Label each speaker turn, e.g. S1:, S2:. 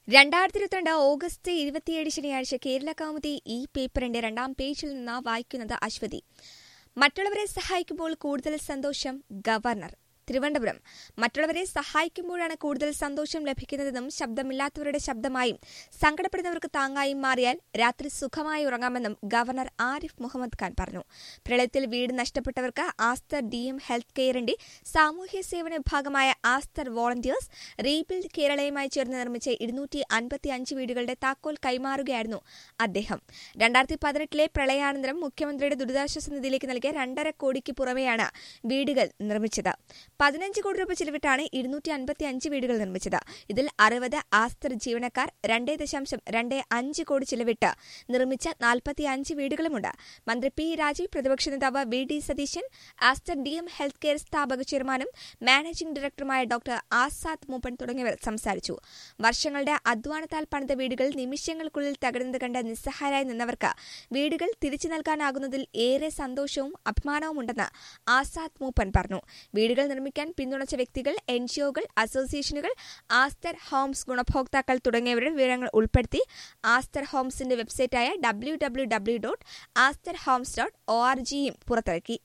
S1: രണ്ടായിരത്തി ഇരുപത്തിരണ്ട് ഓഗസ്റ്റ് ഇരുപത്തിയേഴ് ശനിയാഴ്ച കേരള കൗമുദി ഈ പേപ്പറിന്റെ രണ്ടാം പേജിൽ നിന്ന് വായിക്കുന്നത് അശ്വതി മറ്റുള്ളവരെ സഹായിക്കുമ്പോൾ കൂടുതൽ സന്തോഷം ഗവർണർ തിരുവനന്തപുരം മറ്റുള്ളവരെ സഹായിക്കുമ്പോഴാണ് കൂടുതൽ സന്തോഷം ലഭിക്കുന്നതെന്നും ശബ്ദമില്ലാത്തവരുടെ ശബ്ദമായും സങ്കടപ്പെടുന്നവർക്ക് താങ്ങായും മാറിയാൽ രാത്രി സുഖമായി ഉറങ്ങാമെന്നും ഗവർണർ ആരിഫ് മുഹമ്മദ് ഖാൻ പറഞ്ഞു പ്രളയത്തിൽ വീട് നഷ്ടപ്പെട്ടവർക്ക് ആസ്തർ ഡി എം ഹെൽത്ത് കെയറിന്റെ സാമൂഹ്യ സേവന വിഭാഗമായ ആസ്തർ വോളണ്ടിയേഴ്സ് റീബിൽഡ് കേരളയുമായി ചേർന്ന് നിർമ്മിച്ച ഇരുന്നൂറ്റി അൻപത്തി അഞ്ച് വീടുകളുടെ താക്കോൽ കൈമാറുകയായിരുന്നു അദ്ദേഹം രണ്ടായിരത്തി പതിനെട്ടിലെ പ്രളയാനന്തരം മുഖ്യമന്ത്രിയുടെ ദുരിതാശ്വാസ നിധിയിലേക്ക് നൽകിയ രണ്ടര കോടിക്ക് പുറമെയാണ് വീടുകൾ നിർമ്മിച്ചത് പതിനഞ്ച് കോടി രൂപ ചിലവിട്ടാണ് ഇരുന്നൂറ്റി അൻപത്തി അഞ്ച് വീടുകൾ നിർമ്മിച്ചത് ഇതിൽ അറുപത് ആസ്തർ ജീവനക്കാർ രണ്ടേ ദശാംശം രണ്ട് അഞ്ച് കോടി ചിലവിട്ട് നിർമ്മിച്ച നാൽപ്പത്തി അഞ്ച് വീടുകളുമുണ്ട് മന്ത്രി പി രാജീവ് പ്രതിപക്ഷ നേതാവ് V D Satheesan Aster D M health care സ്ഥാപക ചെയർമാനും മാനേജിംഗ് ഡയറക്ടറുമായ ഡോക്ടർ ആസാദ് മൂപ്പൻ തുടങ്ങിയവർ സംസാരിച്ചു വർഷങ്ങളുടെ അധ്വാനത്താൽ പണിത വീടുകൾ നിമിഷങ്ങൾക്കുള്ളിൽ തകരുന്നത് കണ്ട് നിസ്സഹായരായി നിന്നവർക്ക് വീടുകൾ തിരിച്ചു നൽകാനാകുന്നതിൽ ഏറെ സന്തോഷവും അഭിമാനവുമുണ്ടെന്ന് ആസാദ് മൂപ്പൻ പറഞ്ഞു വീടുകൾ നിർമ്മിക്കാൻ പിന്തുണച്ച വ്യക്തികൾ എൻജിഒകൾ അസോസിയേഷനുകൾ ആസ്തർ ഹോംസ് ഗുണഭോക്താക്കൾ തുടങ്ങിയവരുടെ വിവരങ്ങൾ ഉൾപ്പെടുത്തി ആസ്തർ ഹോംസിന്റെ വെബ്സൈറ്റായ W W W dot Aster homes dot O R ജിയും പുറത്തിറക്കി